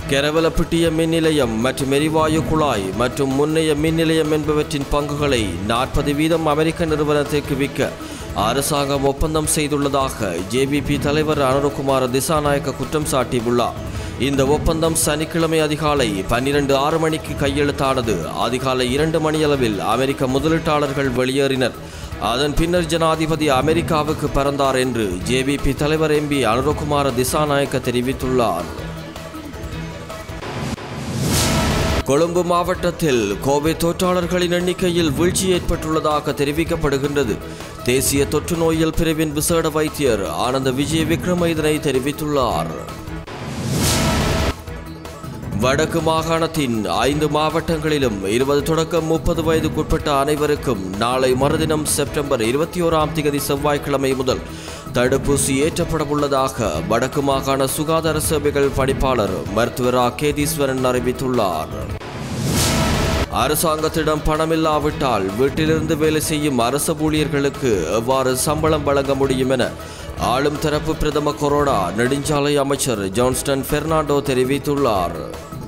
கெரவலப்பிட்டிய மின் நிலையம் மற்றும் எரிவாயு குழாய் மற்றும் முன்னைய மின் நிலையம் என்பவற்றின் பங்குகளை நாற்பது வீதம் அமெரிக்க நிறுவனத்திற்கு விற்க அரசாங்கம் ஒப்பந்தம் செய்துள்ளதாக ஜேபிபி தலைவர் அனுரகுமார திசாநாயக்க குற்றம் சாட்டியுள்ளார் இந்த ஒப்பந்தம் சனிக்கிழமை அதிகாலை பன்னிரண்டு ஆறு மணிக்கு கையெழுத்தானது அதிகாலை இரண்டு மணியளவில் அமெரிக்க முதலீட்டாளர்கள் வெளியேறினர் அதன் பின்னர் ஜனாதிபதி அமெரிக்காவுக்கு பறந்தார் என்று ஜேபிபி தலைவர் எம்பி அனுரகுமார திசாநாயக்க தெரிவித்துள்ளார் கொழும்பு மாவட்டத்தில் கோவிட் தொற்றாளர்களின் எண்ணிக்கையில் வீழ்ச்சி ஏற்பட்டுள்ளதாக தெரிவிக்கப்படுகின்றது தேசிய தொற்று நோயியல் பிரிவின் விசேட வைத்தியர் ஆனந்த விஜய விக்ரம இதனை தெரிவித்துள்ளார் வடக்கு மாகாணத்தின் ஐந்து மாவட்டங்களிலும் இருபது தொடக்கம் முப்பது வயதுக்குட்பட்ட அனைவருக்கும் நாளை மறுதினம் செப்டம்பர் இருபத்தி ஓராம் தேதி செவ்வாய்க்கிழமை முதல் தடுப்பூசி ஏற்றப்பட உள்ளதாக வடக்கு மாகாண சுகாதார சேவைகள் பணிப்பாளர் மருத்துவர் ஆ கேதீஸ்வரன் அறிவித்துள்ளார் அரசாங்கத்திடம் பணமில்லாவிட்டால் வீட்டிலிருந்து வேலை செய்யும் அரசு ஊழியர்களுக்கு எவ்வாறு சம்பளம் வழங்க முடியும் என ஆளும் தரப்பு பிரதம கொரோனா நெடுஞ்சாலை அமைச்சர் ஜான்ஸ்டன் பெர்னாண்டோ தெரிவித்துள்ளார்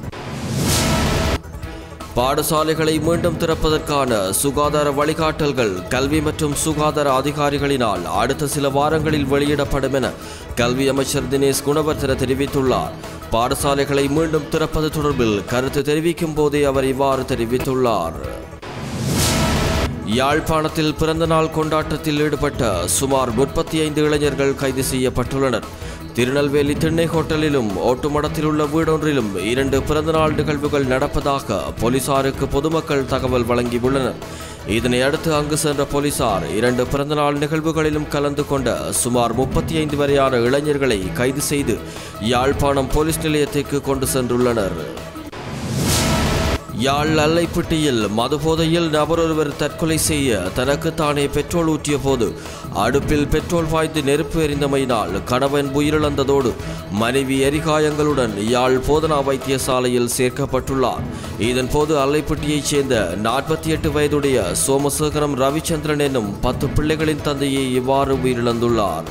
பாடசாலைகளை மீண்டும் திறப்பதற்கான சுகாதார வழிகாட்டல்கள் கல்வி மற்றும் சுகாதார அதிகாரிகளினால் அடுத்த சில வாரங்களில் வெளியிடப்படும் என கல்வி அமைச்சர் தினேஷ் குணவர்த்தன தெரிவித்துள்ளார் பாடசாலைகளை மீண்டும் திறப்பது தொடர்பில் கருத்து தெரிவிக்கும் போதே அவர் இவ்வாறு தெரிவித்துள்ளார் யாழ்ப்பாணத்தில் பிறந்தநாள் கொண்டாட்டத்தில் ஈடுபட்ட சுமார் முப்பத்தி ஐந்து இளைஞர்கள் கைது செய்யப்பட்டுள்ளனர் திருநெல்வேலி திண்ணை ஹோட்டலிலும் ஓட்டுமடத்தில் உள்ள வீடொன்றிலும் இரண்டு பிறந்தநாள் நிகழ்வுகள் நடப்பதாக போலீசாருக்கு பொதுமக்கள் தகவல் வழங்கியுள்ளனர் இதனை அடுத்து அங்கு சென்ற போலீசார் இரண்டு பிறந்தநாள் நிகழ்வுகளிலும் கலந்து கொண்ட சுமார் முப்பத்தி ஐந்து வரையான இளைஞர்களை கைது செய்து யாழ்ப்பாணம் போலீஸ் நிலையத்திற்கு கொண்டு சென்றுள்ளனர் யாழ் அல்லைப்பட்டியில் மதுபோதையில் நபரொருவர் தற்கொலை செய்ய தனக்குத்தானே பெட்ரோல் ஊற்றிய போது அடுப்பில் பெட்ரோல் பாய்ந்து நெருப்பு எறிந்தமையினால் கணவன் உயிரிழந்ததோடு மனைவி எரிகாயங்களுடன் யாழ் போதனா வைத்தியசாலையில் சேர்க்கப்பட்டுள்ளார் இதன்போது அல்லைப்பட்டியைச் சேர்ந்த நாற்பத்தி எட்டு வயதுடைய சோமசேகரம் ரவிச்சந்திரன் என்னும் பத்து பிள்ளைகளின் தந்தையை இவ்வாறு உயிரிழந்துள்ளார்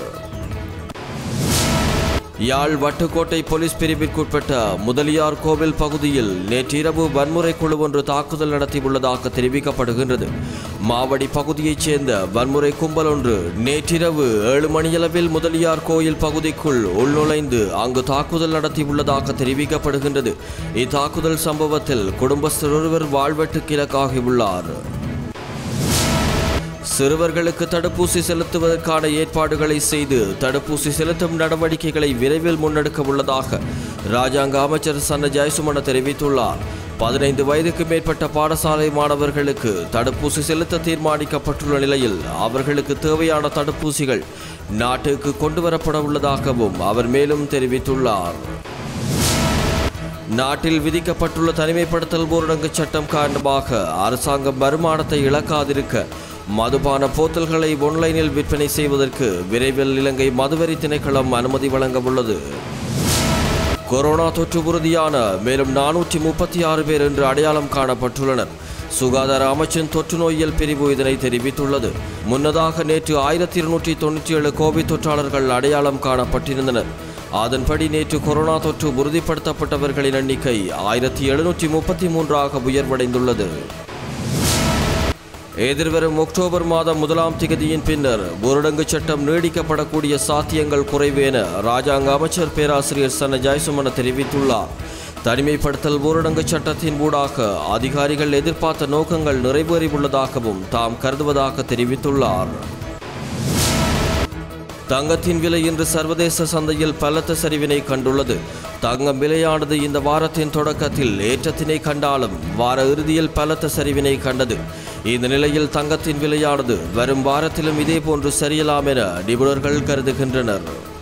யாழ் வட்டுக்கோட்டை போலீஸ் பிரிவிற்குட்பட்ட முதலியார் கோவில் பகுதியில் நேற்றிரவு வன்முறை குழு ஒன்று தாக்குதல் நடத்தியுள்ளதாக தெரிவிக்கப்படுகின்றது மாவடி பகுதியைச் சேர்ந்த வன்முறை கும்பல் ஒன்று நேற்றிரவு ஏழு மணியளவில் முதலியார் கோயில் பகுதிக்குள் உள்நுழைந்து அங்கு தாக்குதல் நடத்தியுள்ளதாக தெரிவிக்கப்படுகின்றது இத்தாக்குதல் சம்பவத்தில் குடும்பஸ்தர் ஒருவர் வாழ்வெட்டுக்கு இலக்காகியுள்ளார் சிறுவர்களுக்கு தடுப்பூசி செலுத்துவதற்கான ஏற்பாடுகளை செய்து தடுப்பூசி செலுத்தும் நடவடிக்கைகளை விரைவில் முன்னெடுக்க உள்ளதாக ராஜாங்க அமைச்சர் சன்ன ஜெயசுமன தெரிவித்துள்ளார் பதினைந்து வயதுக்கு மேற்பட்ட பாடசாலை மாணவர்களுக்கு தடுப்பூசி செலுத்த தீர்மானிக்கப்பட்டுள்ள நிலையில் அவர்களுக்கு தேவையான தடுப்பூசிகள் நாட்டுக்கு கொண்டுவரப்பட உள்ளதாகவும் அவர் மேலும் தெரிவித்துள்ளார் நாட்டில் விதிக்கப்பட்டுள்ள தனிமைப்படுத்தல் ஊரடங்கு சட்டம் காரணமாக அரசாங்கம் வருமானத்தை இழக்காதிருக்க மதுபான போத்தல்களை ஒன்லைனில் விற்பனை செய்வதற்கு விரைவில் இலங்கை மதுவரி திணைக்களம் அனுமதி வழங்க உள்ளது கொரோனா தொற்று உறுதியான மேலும் நானூற்றி முப்பத்தி ஆறு பேர் என்று அடையாளம் காணப்பட்டுள்ளனர் சுகாதார அமைச்சின் தொற்று நோயியல் பிரிவு இதனை தெரிவித்துள்ளது முன்னதாக நேற்று ஆயிரத்தி இருநூற்றி தொண்ணூற்றி ஏழு கோவிட் தொற்றாளர்கள் அடையாளம் காணப்பட்டிருந்தனர் அதன்படி நேற்று கொரோனா தொற்று உறுதிப்படுத்தப்பட்டவர்களின் எண்ணிக்கை ஆயிரத்தி எழுநூற்றி முப்பத்தி மூன்றாக உயர்வடைந்துள்ளது எதிர்வரும் அக்டோபர் மாதம் முதலாம் திகதியின் பின்னர் ஊரடங்கு சட்டம் நீடிக்கப்படக்கூடிய சாத்தியங்கள் குறைவு என ராஜாங்க அமைச்சர் பேராசிரியர் சன ஜெயசுமன தெரிவித்துள்ளார் தனிமைப்படுத்தல் ஊரடங்கு சட்டத்தின் ஊடாக அதிகாரிகள் எதிர்பார்த்த நோக்கங்கள் நிறைவேறியுள்ளதாகவும் தாம் கருதுவதாக தெரிவித்துள்ளார் தங்கத்தின் விலை இன்று சர்வதேச சந்தையில் பலத்த சரிவினை கண்டுள்ளது தங்கம் விலையானது இந்த வாரத்தின் தொடக்கத்தில் ஏற்றத்தினை கண்டாலும் வார இறுதியில் பலத்த சரிவினை கண்டது இந்த நிலையில் தங்கத்தின் விலையானது வரும் வாரத்திலும் இதேபோன்று சரியலாம் என நிபுணர்கள் கருதுகின்றனர்